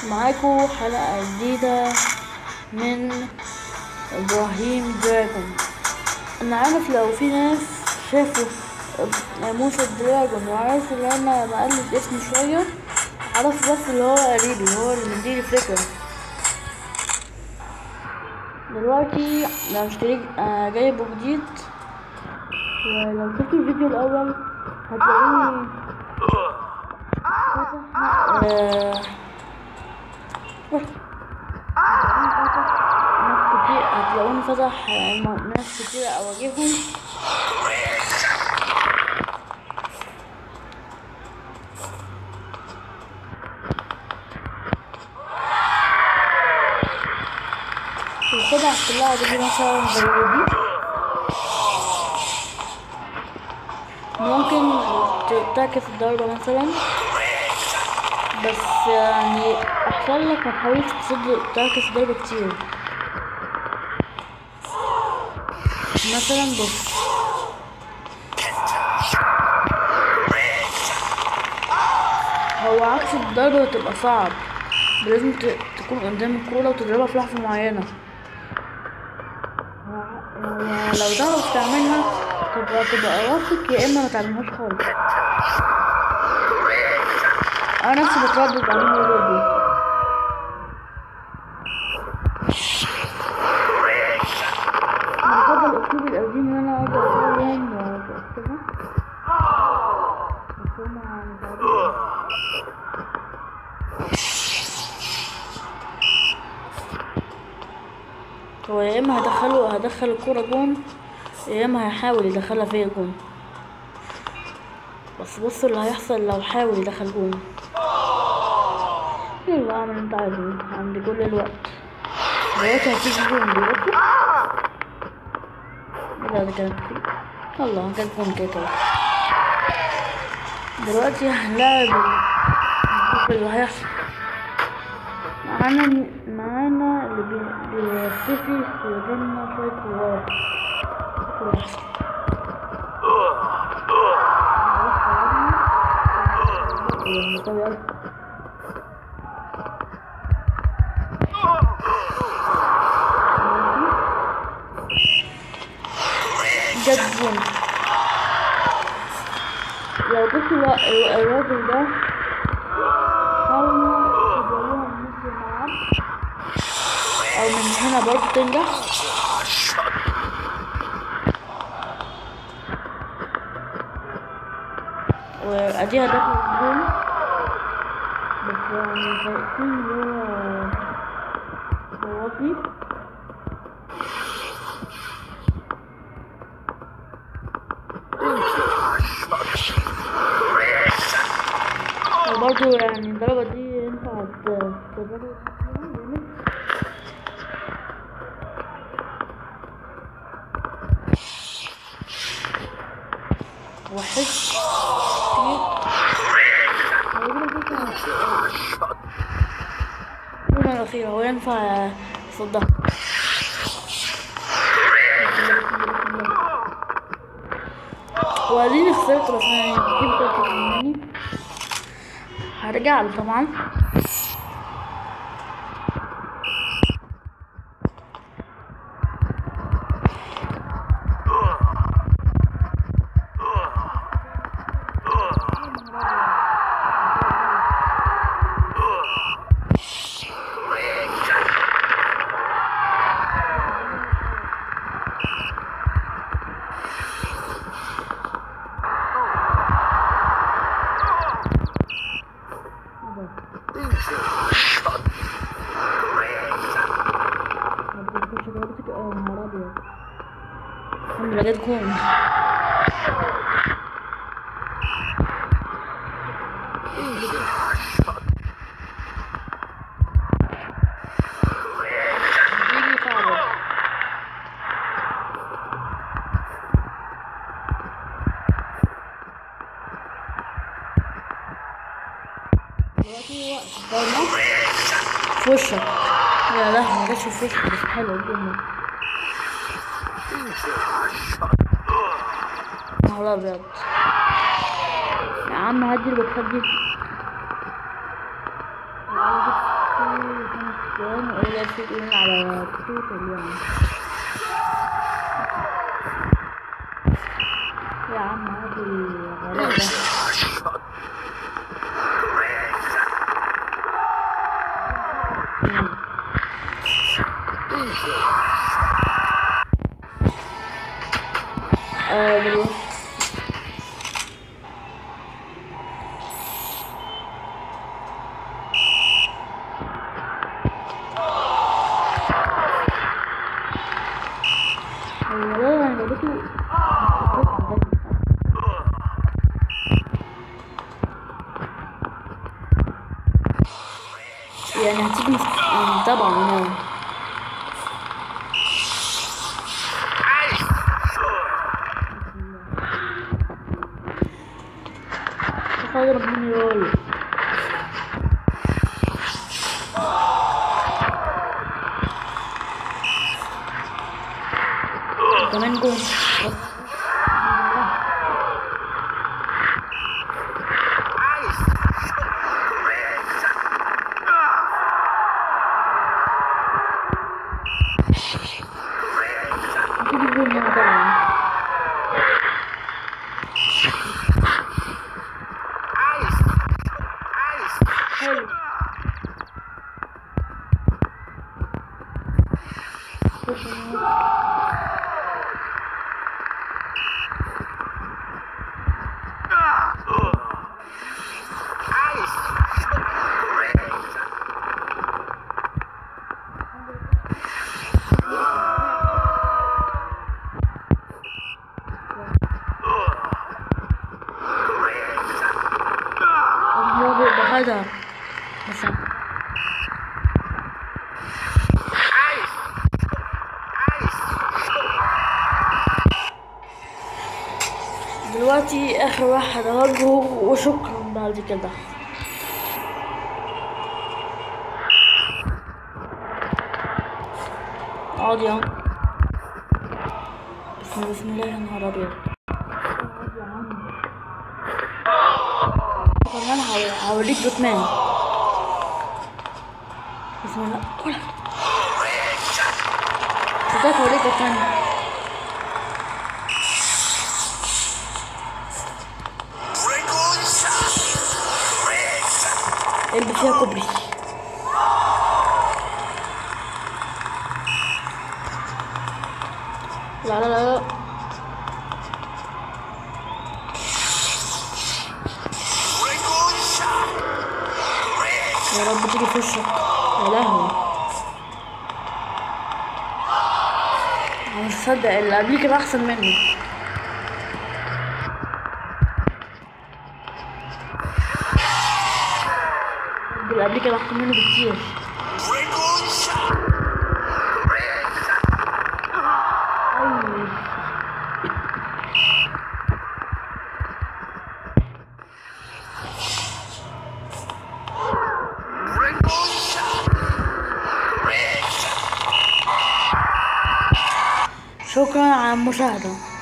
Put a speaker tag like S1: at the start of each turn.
S1: معاكم حلقة جديدة من إبراهيم دراجون أنا عارف لو في ناس شافوا موسى دراجون وعارف إن أنا بقلد اسمي شوية عرف بس اللي هو قريبي هو اللي مديني فكرة دلوقتي أنا مشتري آه، جايبه جديد ولو شفتوا الفيديو الأول هتلاقوني آه، ناس كتير هتلاقوني فتح آه، ناس كتير أواجههم الخدع كلها دي مثلا زي دي ممكن تعكس الضربة مثلا بس يعني أحسن لك ما تحاولش تصد تعكس ضربة كتير مثلا بص هو عكس الضربة بتبقى صعب لازم ت- تكون قدام الكورة وتضربها في لحظة معينة يعني لو تعرف تعملها تبقى تبقى واثق يا اما ما تعملهاش خالص انا نفسي بتردد عليها برضه انا بفضل اسلوبي القديم ان انا اقعد اتكلم وكده بس هما مش عارفين. هو يا اما هدخله هدخل الكورة جون يا اما هيحاول يدخلها فيا جون بس بصوا اللي هيحصل لو حاول يدخل جون يلا اعمل اللي انت عايزه عندي كل الوقت دلوقتي هتيجي جون دلوقتي لا ده كانت الله كانت جون كده كده دلوقتي هنلاعب نشوف اللي هيحصل معانا معانا اللي بي- بيختفي في بينا شوية صغار جد جون لو بصوا لا- الراجل ده حاولوا تجيبوها من نص الملعب او من هنا برضه تنجح واديها دخل الجون بس يعني شايفين اللي هو واطي وبرضه يعني الضربة دي ينفع ت- تضرب جامد وحس الجملة الأخيرة هو ينفع يصدها واديني خسرت بس يعني جبت أكتر مني هرجع له طبعا الحمد لله جت جون يجي صعب دلوقتي وقت الضربة في وشك يا لهوي ما جاتش في وشك بس حلوة الجملة نهار ابيض يا عم هدي البكسات دي السلام وإلى شكرا على صوت اليوم يا عم هات الغلاء ده مم. آه دلوقتي والله انا جابته يعني هتيجي مس- يعني طبعا يعني تخيل ربنا يقول كمان جون تيجي جون هنا طبعا حلو خش هنا. الله بهذا مثلا دلوقتي اخر واحد اواجهه وشكرا بعد كده اقعد يا عم. بسم الله بسم الله يا نهار ابيض اقعد يا عم. كمان هو- هوريك باتمان بسم الله كل صدقت هوريك باتمان اللي فيها كوبري لا لا لا لا يا رب تيجي في وشك يا لهوي انا مش مصدق اللي قبليه كان احسن مني اللي قبليه كان احسن منه بكتير أيوة. شكرا على المشاهدة